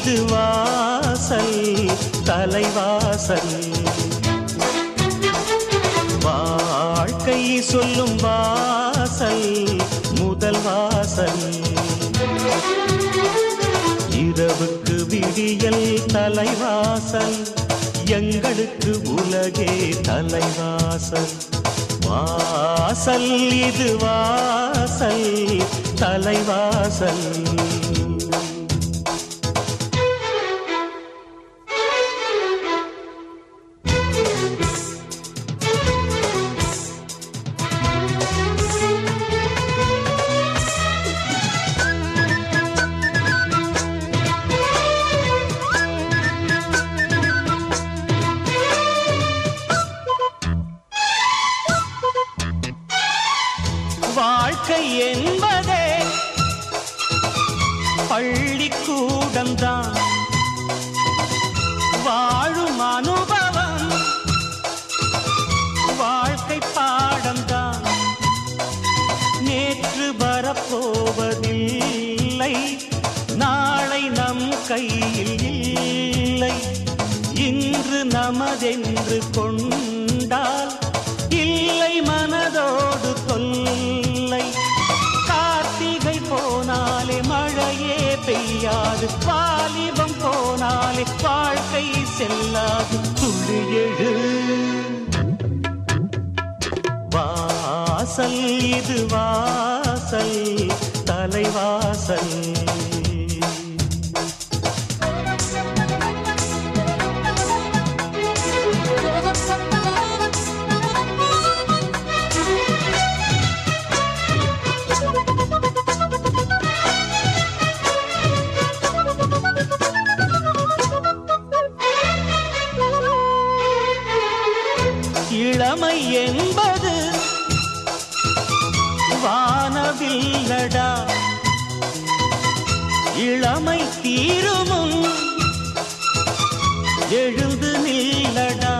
இது வாசல் தலைவாசல் வாழ்க்கை சொல்லும் வாசல் முதல் வாசல் இரவுக்கு விடியல் தலைவாசல் எங்களுக்கு உலகே தலைவாசல் வாசல் இது வாசல் தலைவாசல் வாழ்க்கை என்பதே பள்ளிக்கூடம்தான் வாழும் அனுபவம் வாழ்க்கை பாடம்தான் நேற்று வரப்போவதில்லை நாளை நம் கையில் இல்லை இன்று நமதென்று கொண்டால் இல்லை மனதோடு தொல்லை கார்த்திகை போனாலே மழையே பெய்யாது வாலிபம் போனாலே வாழ்க்கை செல்லாது துளி எழு வாசல் இது வாசல் தலைவாசல் இளமை என்பது வானவில்லடா இளமை தீருமும் எழுந்து நில்லடா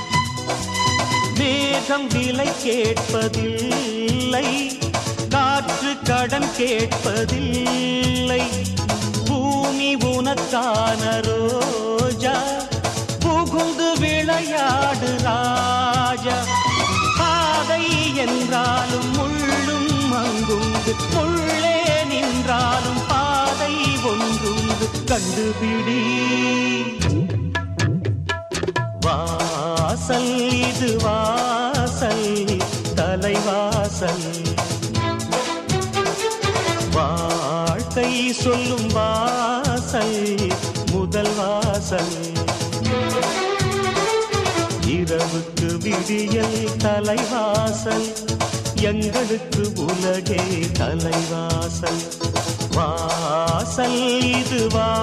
மேகம் விலை கேட்பதில்லை காற்று கடன் கேட்பதில்லை பூமி உனக்கான ரோஜா புகுந்து விளையாடு ராஜா பாதை என்றாலும் முள்ளும் அங்குண்டு முள்ளே நின்றாலும் பாதை ஒன்றுண்டு கண்டுபிடி வாசல் இது வாசல் தலைவாசல் வாழ்க்கை சொல்லும் வாசல் முதல் வாசல் இரவுக்கு விடியல் தலைவாசல் எங்களுக்கு உலகே தலைவாசல் வாசல் இது வா